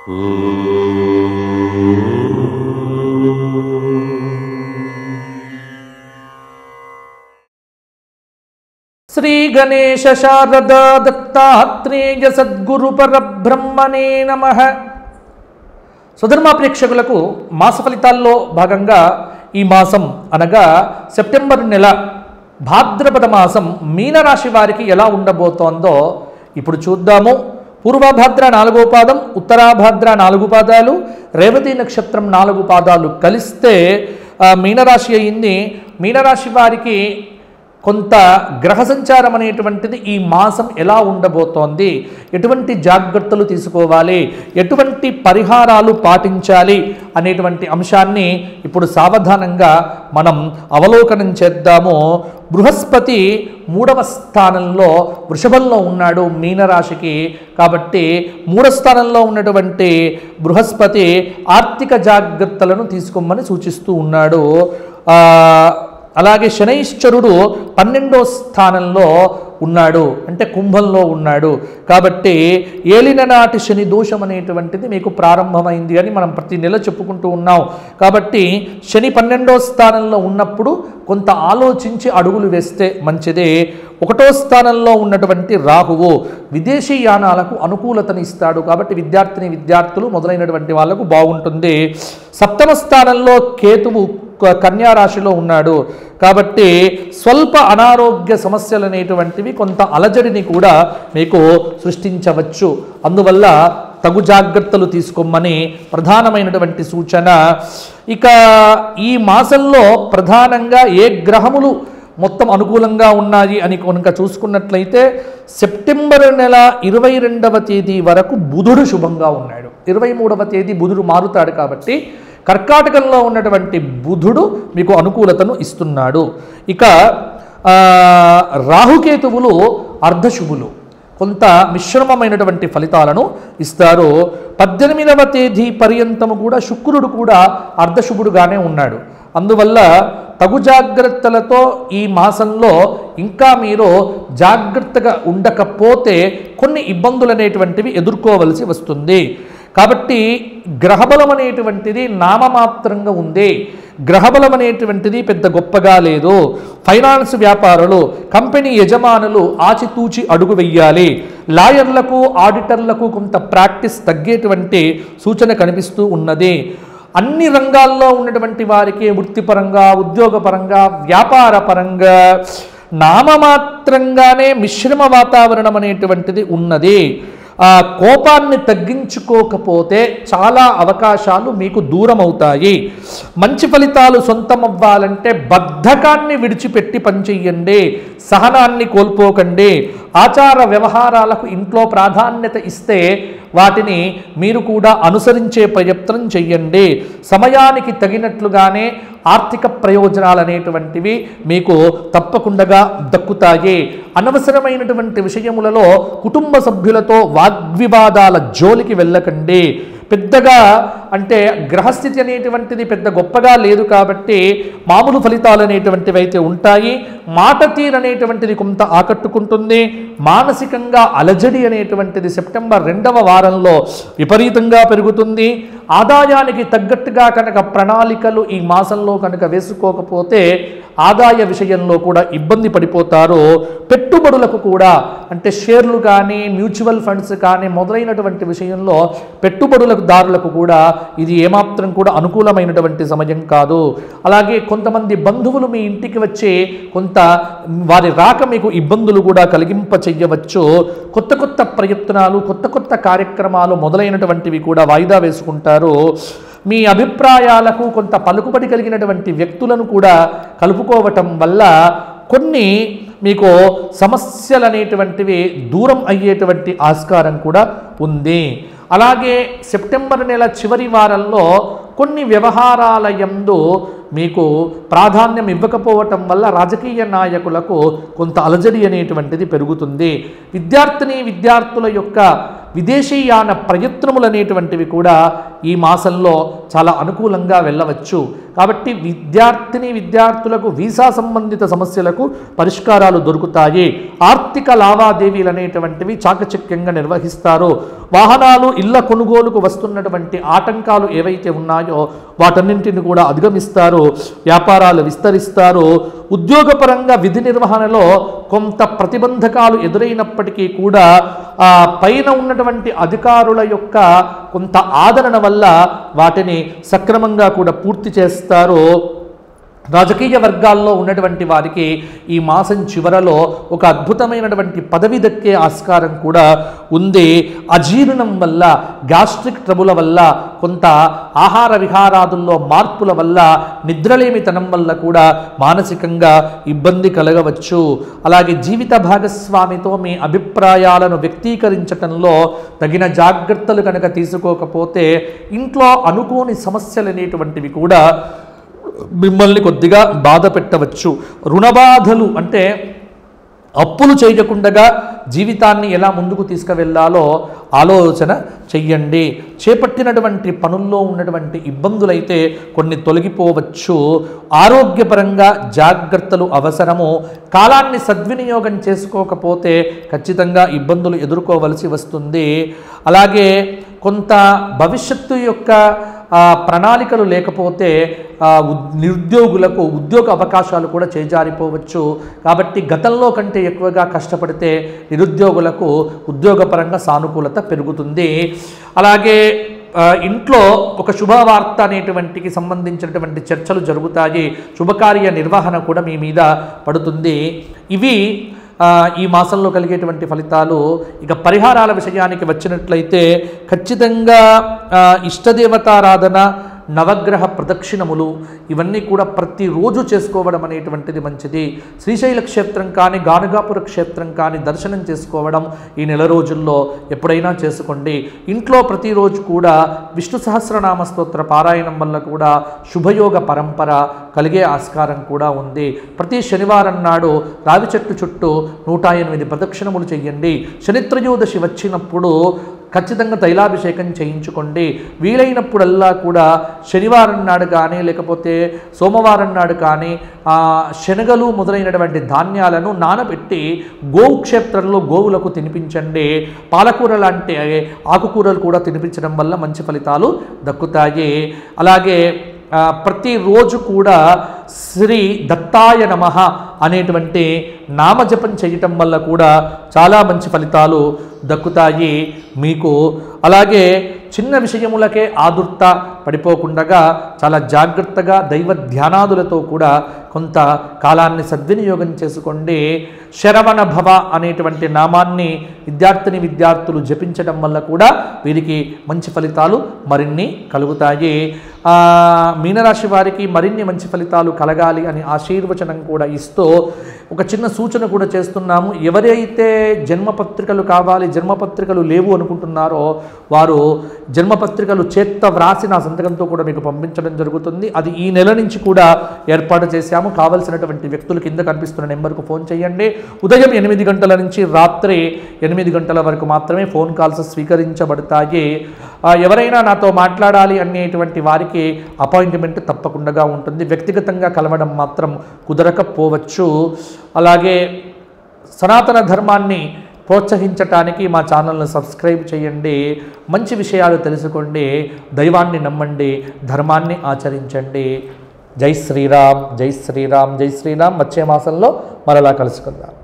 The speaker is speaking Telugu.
శ్రీ గణేశ శారదా దత్తాత్రేయ సద్గురు పరబ్రహ్మణే నమ సుధర్మ ప్రేక్షకులకు మాస ఫలితాల్లో భాగంగా ఈ మాసం అనగా సెప్టెంబర్ నెల భాద్రపద మాసం మీనరాశి వారికి ఎలా ఉండబోతోందో ఇప్పుడు చూద్దాము పూర్వభాద్ర నాలుగో పాదం ఉత్తరాభాద్ర నాలుగు పాదాలు రేవతి నక్షత్రం నాలుగు పాదాలు కలిస్తే ఆ, మీనరాశి అయింది మీనరాశి వారికి కొంత గ్రహ సంచారం అనేటువంటిది ఈ మాసం ఎలా ఉండబోతోంది ఎటువంటి జాగ్రత్తలు తీసుకోవాలి ఎటువంటి పరిహారాలు పాటించాలి అనేటువంటి అంశాన్ని ఇప్పుడు సావధానంగా మనం అవలోకనం చేద్దాము బృహస్పతి మూడవ స్థానంలో వృషభంలో ఉన్నాడు మీనరాశికి కాబట్టి మూడవ స్థానంలో ఉన్నటువంటి బృహస్పతి ఆర్థిక జాగ్రత్తలను తీసుకోమని సూచిస్తూ ఉన్నాడు ఆ, అలాగే శనైశ్వరుడు పన్నెండో స్థానంలో ఉన్నాడు అంటే కుంభంలో ఉన్నాడు కాబట్టి ఏలిన నాటి శని దోషం అనేటువంటిది మీకు ప్రారంభమైంది అని మనం ప్రతి నెల చెప్పుకుంటూ ఉన్నాం కాబట్టి శని పన్నెండో స్థానంలో ఉన్నప్పుడు కొంత ఆలోచించి అడుగులు వేస్తే మంచిదే ఒకటో స్థానంలో ఉన్నటువంటి రాహువు విదేశీ యానాలకు అనుకూలతని ఇస్తాడు కాబట్టి విద్యార్థిని విద్యార్థులు మొదలైనటువంటి వాళ్ళకు బాగుంటుంది సప్తమ స్థానంలో కేతువు క- కన్యా రాశిలో ఉన్నాడు కాబట్టి స్వల్ప అనారోగ్య సమస్యలు అనేటువంటివి కొంత అలజడిని కూడా మీకు సృష్టించవచ్చు అందువల్ల తగు జాగ్రత్తలు తీసుకోమని ప్రధానమైనటువంటి సూచన ఇక ఈ మాసంలో ప్రధానంగా ఏ గ్రహములు మొత్తం అనుకూలంగా ఉన్నాయి అని కనుక చూసుకున్నట్లయితే సెప్టెంబర్ నెల ఇరవై రెండవ తేదీ వరకు బుధుడు శుభంగా ఉన్నాడు ఇరవై మూడవ తేదీ బుధుడు మారుతాడు కాబట్టి కర్కాటకంలో ఉన్నటువంటి బుధుడు మీకు అనుకూలతను ఇస్తున్నాడు ఇక ఆ, రాహుకేతువులు అర్ధశుభులు కొంత మిశ్రమమైనటువంటి ఫలితాలను ఇస్తారు పద్దెనిమిదవ తేదీ పర్యంతము కూడా శుక్రుడు కూడా అర్ధశుభుడుగానే ఉన్నాడు అందువల్ల తగు జాగ్రత్తలతో ఈ మాసంలో ఇంకా మీరు జాగ్రత్తగా ఉండకపోతే కొన్ని ఇబ్బందులు అనేటువంటివి ఎదుర్కోవలసి వస్తుంది కాబట్టి గ్రహబలం అనేటువంటిది నామమాత్రంగా ఉంది గ్రహబలం అనేటువంటిది పెద్ద గొప్పగా లేదు ఫైనాన్స్ వ్యాపారులు కంపెనీ యజమానులు ఆచితూచి అడుగు వెయ్యాలి లాయర్లకు ఆడిటర్లకు కొంత ప్రాక్టీస్ తగ్గేటువంటి సూచన కనిపిస్తూ ఉన్నది అన్ని రంగాల్లో ఉన్నటువంటి వారికి వృత్తిపరంగా ఉద్యోగపరంగా వ్యాపార పరంగా నామమాత్రంగానే మిశ్రమ వాతావరణం అనేటువంటిది ఉన్నది ఆ కోపాన్ని తగ్గించుకోకపోతే చాలా అవకాశాలు మీకు దూరం అవుతాయి మంచి ఫలితాలు సొంతం అవ్వాలంటే బద్ధకాన్ని విడిచిపెట్టి పనిచెయ్యండి సహనాన్ని కోల్పోకండి ఆచార వ్యవహారాలకు ఇంట్లో ప్రాధాన్యత ఇస్తే వాటిని మీరు కూడా అనుసరించే ప్రయత్నం చెయ్యండి సమయానికి తగినట్లుగానే ఆర్థిక ప్రయోజనాలు అనేటువంటివి మీకు తప్పకుండా దక్కుతాయి అనవసరమైనటువంటి విషయములలో కుటుంబ సభ్యులతో వాగ్వివాదాల జోలికి వెళ్ళకండి పెద్దగా అంటే గ్రహస్థితి అనేటువంటిది పెద్ద గొప్పగా లేదు కాబట్టి మామూలు ఫలితాలు అనేటువంటివి అయితే ఉంటాయి మాట తీరు అనేటువంటిది కొంత ఆకట్టుకుంటుంది మానసికంగా అలజడి అనేటువంటిది సెప్టెంబర్ రెండవ వారంలో విపరీతంగా పెరుగుతుంది ఆదాయానికి తగ్గట్టుగా కనుక ప్రణాళికలు ఈ మాసంలో కనుక వేసుకోకపోతే ఆదాయ విషయంలో కూడా ఇబ్బంది పడిపోతారు పెట్టుబడులకు కూడా అంటే షేర్లు కానీ మ్యూచువల్ ఫండ్స్ కానీ మొదలైనటువంటి విషయంలో పెట్టుబడులకు దారులకు కూడా ఇది ఏమాత్రం కూడా అనుకూలమైనటువంటి సమయం కాదు అలాగే కొంతమంది బంధువులు మీ ఇంటికి వచ్చి కొంత వారి రాక మీకు ఇబ్బందులు కూడా కలిగింప చెయ్యవచ్చు కొత్త కొత్త ప్రయత్నాలు కొత్త కొత్త కార్యక్రమాలు మొదలైనటువంటివి కూడా వాయిదా వేసుకుంటారు మీ అభిప్రాయాలకు కొంత పలుకుబడి కలిగినటువంటి వ్యక్తులను కూడా కలుపుకోవటం వల్ల కొన్ని మీకు సమస్యలు అనేటువంటివి దూరం అయ్యేటువంటి ఆస్కారం కూడా ఉంది అలాగే సెప్టెంబర్ నెల చివరి వారంలో కొన్ని వ్యవహారాల యందు మీకు ప్రాధాన్యం ఇవ్వకపోవటం వల్ల రాజకీయ నాయకులకు కొంత అలజడి అనేటువంటిది పెరుగుతుంది విద్యార్థిని విద్యార్థుల యొక్క విదేశీయాన ప్రయత్నములు అనేటువంటివి కూడా ఈ మాసంలో చాలా అనుకూలంగా వెళ్ళవచ్చు కాబట్టి విద్యార్థిని విద్యార్థులకు వీసా సంబంధిత సమస్యలకు పరిష్కారాలు దొరుకుతాయి ఆర్థిక లావాదేవీలు అనేటువంటివి చాకచక్యంగా నిర్వహిస్తారు వాహనాలు ఇళ్ల కొనుగోలుకు వస్తున్నటువంటి ఆటంకాలు ఏవైతే ఉన్నాయో వాటన్నింటిని కూడా అధిగమిస్తారు వ్యాపారాలు విస్తరిస్తారు ఉద్యోగపరంగా విధి నిర్వహణలో కొంత ప్రతిబంధకాలు ఎదురైనప్పటికీ కూడా ఆ, పైన ఉన్నటువంటి అధికారుల యొక్క కొంత ఆదరణ వల్ల వాటిని సక్రమంగా కూడా పూర్తి చేస్తారు రాజకీయ వర్గాల్లో ఉన్నటువంటి వారికి ఈ మాసం చివరలో ఒక అద్భుతమైనటువంటి పదవి దక్కే ఆస్కారం కూడా ఉంది అజీర్ణం వల్ల గ్యాస్ట్రిక్ ట్రబుల వల్ల కొంత ఆహార విహారాదుల్లో మార్పుల వల్ల నిద్రలేమితనం వల్ల కూడా మానసికంగా ఇబ్బంది కలగవచ్చు అలాగే జీవిత భాగస్వామితో మీ అభిప్రాయాలను వ్యక్తీకరించటంలో తగిన జాగ్రత్తలు కనుక తీసుకోకపోతే ఇంట్లో అనుకోని సమస్యలు అనేటువంటివి కూడా మిమ్మల్ని కొద్దిగా బాధ పెట్టవచ్చు రుణబాధలు అంటే అప్పులు చేయకుండగా జీవితాన్ని ఎలా ముందుకు తీసుకువెళ్ళాలో ఆలోచన చెయ్యండి చేపట్టినటువంటి పనుల్లో ఉన్నటువంటి ఇబ్బందులైతే కొన్ని తొలగిపోవచ్చు ఆరోగ్యపరంగా జాగ్రత్తలు అవసరము కాలాన్ని సద్వినియోగం చేసుకోకపోతే ఖచ్చితంగా ఇబ్బందులు ఎదుర్కోవలసి వస్తుంది అలాగే కొంత భవిష్యత్తు యొక్క ఆ, ప్రణాళికలు లేకపోతే ఆ, ఉద్- నిరుద్యోగులకు ఉద్యోగ అవకాశాలు కూడా చేజారిపోవచ్చు కాబట్టి గతంలో కంటే ఎక్కువగా కష్టపడితే నిరుద్యోగులకు ఉద్యోగపరంగా సానుకూలత పెరుగుతుంది అలాగే ఆ, ఇంట్లో ఒక శుభవార్త అనేటువంటికి సంబంధించినటువంటి చర్చలు జరుగుతాయి శుభకార్య నిర్వహణ కూడా మీ మీద పడుతుంది ఇవి ఆ, ఈ మాసంలో కలిగేటువంటి ఫలితాలు ఇక పరిహారాల విషయానికి వచ్చినట్లయితే ఖచ్చితంగా ఆ, ఇష్టదేవతారాధన నవగ్రహ ప్రదక్షిణములు ఇవన్నీ కూడా ప్రతిరోజు చేసుకోవడం అనేటువంటిది మంచిది శ్రీశైల క్షేత్రం కానీ గానుగాపుర క్షేత్రం కానీ దర్శనం చేసుకోవడం ఈ నెల రోజుల్లో ఎప్పుడైనా చేసుకోండి ఇంట్లో ప్రతిరోజు కూడా విష్ణు సహస్రనామ స్తోత్ర పారాయణం వల్ల కూడా శుభయోగ పరంపర కలిగే ఆస్కారం కూడా ఉంది ప్రతి శనివారం నాడు రావి చెట్టు చుట్టూ నూట ఎనిమిది ప్రదక్షిణములు చేయండి శనిత్రయోదశి వచ్చినప్పుడు ఖచ్చితంగా తైలాభిషేకం చేయించుకోండి వీలైనప్పుడల్లా కూడా శనివారం నాడు కానీ లేకపోతే సోమవారం నాడు కానీ ఆ, శనగలు మొదలైనటువంటి ధాన్యాలను నానబెట్టి గోవు క్షేత్రంలో గోవులకు తినిపించండి పాలకూర లాంటి ఆకుకూరలు కూడా తినిపించడం వల్ల మంచి ఫలితాలు దక్కుతాయి అలాగే ఆ, ప్రతిరోజు కూడా శ్రీ దత్తాయ నమ అనేటువంటి నామజపం చేయటం వల్ల కూడా చాలా మంచి ఫలితాలు దక్కుతాయి మీకు అలాగే చిన్న విషయములకే ఆదుర్త పడిపోకుండగా చాలా జాగ్రత్తగా దైవ ధ్యానాదులతో కూడా కొంత కాలాన్ని సద్వినియోగం చేసుకోండి శరవణ భవ అనేటువంటి నామాన్ని విద్యార్థిని విద్యార్థులు జపించడం వల్ల కూడా వీరికి మంచి ఫలితాలు మరిన్ని కలుగుతాయి ఆ, మీనరాశి వారికి మరిన్ని మంచి ఫలితాలు కలగాలి అని ఆశీర్వచనం కూడా ఇస్తూ ఒక చిన్న సూచన కూడా చేస్తున్నాము ఎవరైతే జన్మపత్రికలు కావాలి జన్మపత్రికలు లేవు అనుకుంటున్నారో వారు జన్మపత్రికలు చేత్త వ్రాసి నా సంతకంతో కూడా మీకు పంపించడం జరుగుతుంది అది ఈ నెల నుంచి కూడా ఏర్పాటు చేశాము కావలసినటువంటి వ్యక్తులు కింద కనిపిస్తున్న నెంబర్కు ఫోన్ చేయండి ఉదయం ఎనిమిది గంటల నుంచి రాత్రి ఎనిమిది గంటల వరకు మాత్రమే ఫోన్ కాల్స్ స్వీకరించబడతాయి ఆ, ఎవరైనా నాతో మాట్లాడాలి అనేటువంటి వారికి అపాయింట్మెంట్ తప్పకుండా ఉంటుంది వ్యక్తిగతంగా కలవడం మాత్రం కుదరకపోవచ్చు అలాగే సనాతన ధర్మాన్ని ప్రోత్సహించటానికి మా ఛానల్ను సబ్స్క్రైబ్ చేయండి మంచి విషయాలు తెలుసుకోండి దైవాన్ని నమ్మండి ధర్మాన్ని ఆచరించండి జై శ్రీరామ్ జై శ్రీరామ్ జై శ్రీరామ్ వచ్చే మాసంలో మరలా కలుసుకుందాం